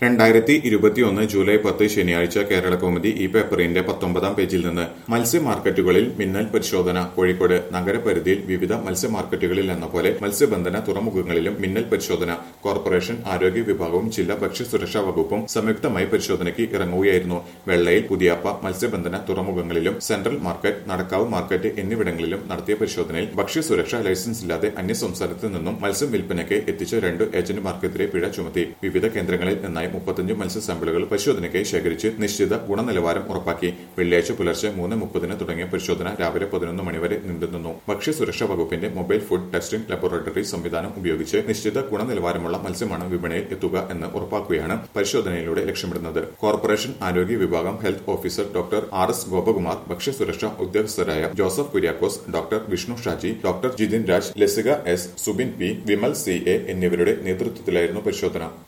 രണ്ടായിരത്തി ഇരുപത്തിയൊന്ന് ജൂലൈ പത്ത് ശനിയാഴ്ച കേരള കൗമുദി ഈ പേപ്പറിന്റെ പത്തൊമ്പതാം പേജിൽ നിന്ന് മത്സ്യ മാർക്കറ്റുകളിൽ മിന്നൽ പരിശോധന കോഴിക്കോട് നഗരപരിധിയിൽ വിവിധ മത്സ്യ മാർക്കറ്റുകളിൽ എന്ന പോലെ മത്സ്യബന്ധന തുറമുഖങ്ങളിലും മിന്നൽ പരിശോധന കോർപ്പറേഷൻ ആരോഗ്യ വിഭാഗവും ജില്ലാ ഭക്ഷ്യസുരക്ഷാ വകുപ്പും സംയുക്തമായി പരിശോധനയ്ക്ക് ഇറങ്ങുകയായിരുന്നു വെള്ളയിൽ പുതിയാപ്പ മത്സ്യബന്ധന തുറമുഖങ്ങളിലും സെൻട്രൽ മാർക്കറ്റ് നടക്കാവ് മാർക്കറ്റ് എന്നിവിടങ്ങളിലും നടത്തിയ പരിശോധനയിൽ ഭക്ഷ്യസുരക്ഷാ ലൈസൻസ് ഇല്ലാതെ അന്യസംസ്ഥാനത്ത് നിന്നും മത്സ്യം വിൽപ്പനയ്ക്ക് എത്തിച്ച രണ്ട് ഏജന്റുമാർക്കെതിരെ പിഴ ചുമത്തി വിവിധ കേന്ദ്രങ്ങളിൽ നിന്നായി മുപ്പത്തഞ്ച് മത്സ്യ സാമ്പിളുകൾ പരിശോധനയ്ക്കായി ശേഖരിച്ച് നിശ്ചിത ഗുണനിലവാരം ഉറപ്പാക്കി വെള്ളിയാഴ്ച പുലർച്ചെ മൂന്ന് മുപ്പതിന് തുടങ്ങിയ പരിശോധന രാവിലെ പതിനൊന്ന് മണിവരെ നീണ്ടുനിന്നു ഭക്ഷ്യസുരക്ഷാ വകുപ്പിന്റെ മൊബൈൽ ഫുഡ് ടെസ്റ്റിംഗ് ലബോറട്ടറി സംവിധാനം ഉപയോഗിച്ച് നിശ്ചിത ഗുണനിലവാരമുള്ള മത്സ്യമാണ് വിപണിയിൽ എത്തുക എന്ന് ഉറപ്പാക്കുകയാണ് പരിശോധനയിലൂടെ ലക്ഷ്യമിടുന്നത് കോർപ്പറേഷൻ ആരോഗ്യ വിഭാഗം health officer doctor R S Gopakumar ഭക്ഷ്യസുരക്ഷാ ഉദ്യോഗസ്ഥരായ Joseph Kuriakose doctor Vishnu Shaji doctor Jithin Raj Lasika S Subin P Vimal C A എന്നിവരുടെ നേതൃത്വത്തിലായിരുന്നു പരിശോധന